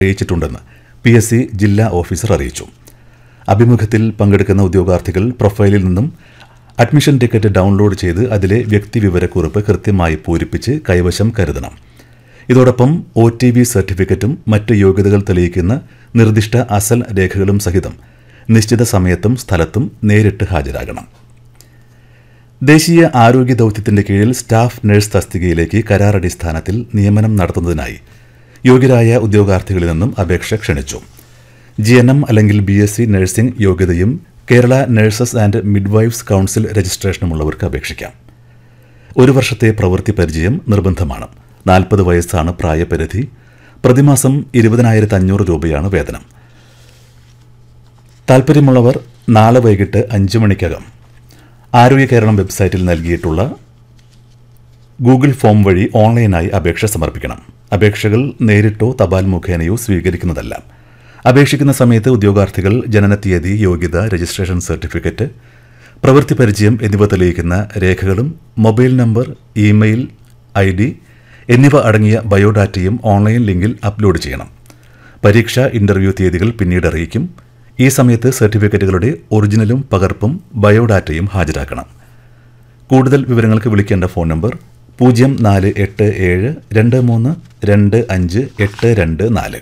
അറിയിച്ചിട്ടുണ്ടെന്ന് P S C ജില്ലാ officer അറിയിച്ചു അഭിമുഖത്തിൽ പങ്കെടുക്കുന്ന ഉദ്യോഗാർത്ഥികൾ പ്രൊഫൈലിൽ നിന്നും അഡ്മിഷൻ ടിക്കറ്റ് ഡൗൺലോഡ് ചെയ്ത് അതിലെ വ്യക്തിവിവരക്കുറിപ്പ് കൃത്യമായി പൂരിപ്പിച്ച് കൈവശം കരുതണം ഇതോടൊപ്പം ഒ ടി വി സർട്ടിഫിക്കറ്റും മറ്റ് യോഗ്യതകൾ തെളിയിക്കുന്ന നിർദ്ദിഷ്ട അസൽ രേഖകളും സഹിതം നിശ്ചിത സമയത്തും സ്ഥലത്തും നേരിട്ട് ഹാജരാകണം ദേശീയ ആരോഗ്യ ദൗത്യത്തിന്റെ കീഴിൽ സ്റ്റാഫ് നഴ്സ് തസ്തികയിലേക്ക് കരാറടിസ്ഥാനത്തിൽ നിയമനം നടത്തുന്നതിനായി യോഗ്യരായ ഉദ്യോഗാർത്ഥികളിൽ നിന്നും അപേക്ഷ ക്ഷണിച്ചു ജി എൻ എം അല്ലെങ്കിൽ ബി എസ് സി നഴ്സിംഗ് യോഗ്യതയും Kerala nurses and midwives council രജിസ്ട്രേഷനുമുള്ളവർക്ക് അപേക്ഷിക്കാം ഒരു വർഷത്തെ പ്രവൃത്തി പരിചയം നിർബന്ധമാണ് നാൽപ്പത് വയസ്സാണ് പ്രായപരിധി പ്രതിമാസം ഇരുപതിനായിരത്തി അഞ്ഞൂറ് രൂപയാണ് വേതനം താൽപ്പര്യമുള്ളവർ നാളെ വൈകിട്ട് അഞ്ച് മണിക്കകം ആരോഗ്യ കേരളം വെബ്സൈറ്റിൽ നൽകിയിട്ടുള്ള ഗൂഗിൾ ഫോം വഴി ഓൺലൈനായി അപേക്ഷ സമർപ്പിക്കണം അപേക്ഷകൾ നേരിട്ടോ തപാൽ മുഖേനയോ സ്വീകരിക്കുന്നതല്ല അപേക്ഷിക്കുന്ന സമയത്ത് ഉദ്യോഗാർത്ഥികൾ ജനനത്തീയതി യോഗ്യത രജിസ്ട്രേഷൻ സർട്ടിഫിക്കറ്റ് പ്രവൃത്തി പരിചയം എന്നിവ തെളിയിക്കുന്ന രേഖകളും mobile number email I D എന്നിവ അടങ്ങിയ ബയോഡാറ്റയും ഓൺലൈൻ ലിങ്കിൽ അപ്ലോഡ് ചെയ്യണം പരീക്ഷ ഇന്റർവ്യൂ തീയതികൾ പിന്നീട് അറിയിക്കും ഈ സമയത്ത് സർട്ടിഫിക്കറ്റുകളുടെ ഒറിജിനലും പകർപ്പും ബയോഡാറ്റയും ഹാജരാക്കണം കൂടുതൽ വിവരങ്ങൾക്ക് വിളിക്കേണ്ട ഫോൺ നമ്പർ പൂജ്യം നാല് എട്ട് ഏഴ് രണ്ട് മൂന്ന് രണ്ട് അഞ്ച് എട്ട് രണ്ട് നാല്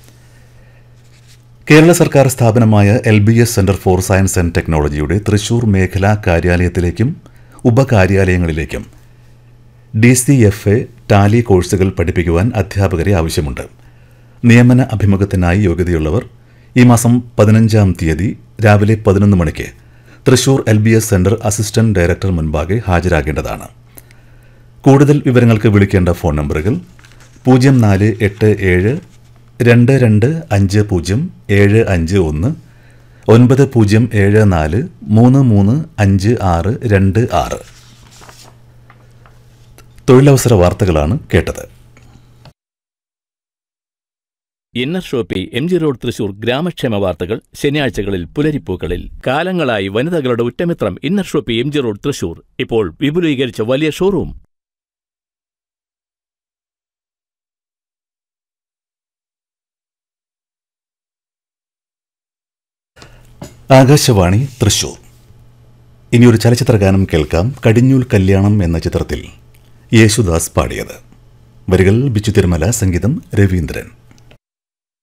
കേരള സർക്കാർ സ്ഥാപനമായ L B S centre for science and ടെക്നോളജിയുടെ തൃശൂർ മേഖലാ കാര്യാലയത്തിലേക്കും ഉപകാര്യാലയങ്ങളിലേക്കും D C F A tally കോഴ്സുകൾ പഠിപ്പിക്കുവാൻ അധ്യാപകരെ ആവശ്യമുണ്ട് നിയമന അഭിമുഖത്തിനായി യോഗ്യതയുള്ളവർ ഈ മാസം പതിനഞ്ചാം തീയതി രാവിലെ പതിനൊന്ന് മണിക്ക് Thrissur L B S centre assistant director മുൻപാകെ ഹാജരാകേണ്ടതാണ് കൂടുതൽ വിവരങ്ങൾക്ക് വിളിക്കേണ്ട ഫോൺ നമ്പറുകൾ പൂജ്യം നാല് എട്ട് ഏഴ് രണ്ട് രണ്ട് അഞ്ച് പൂജ്യം ഏഴ് അഞ്ച് ഒന്ന് ഒൻപത് പൂജ്യം ഏഴ് നാല് മൂന്ന് മൂന്ന് അഞ്ച് ആറ് രണ്ട് ആറ് തൊഴിലവസര വാർത്തകളാണ് കേട്ടത് inner shoppe M G road Thrissur ഗ്രാമക്ഷേമ വാർത്തകൾ ശനിയാഴ്ചകളിൽ പുലരിപ്പൂക്കളിൽ കാലങ്ങളായി വനിതകളുടെ ഉറ്റമിത്രം inner shoppe M G road Thrissur ഇപ്പോൾ വിപുലീകരിച്ച വലിയ ഷോറൂം ആകാശവാണി തൃശൂർ ഇനിയൊരു ചലച്ചിത്ര ഗാനം കേൾക്കാം കടിഞ്ഞൂൽ കല്യാണം എന്ന ചിത്രത്തിൽ യേശുദാസ് പാടിയത് വരികൾ ബിച്ചു തിരുമല സംഗീതം രവീന്ദ്രൻ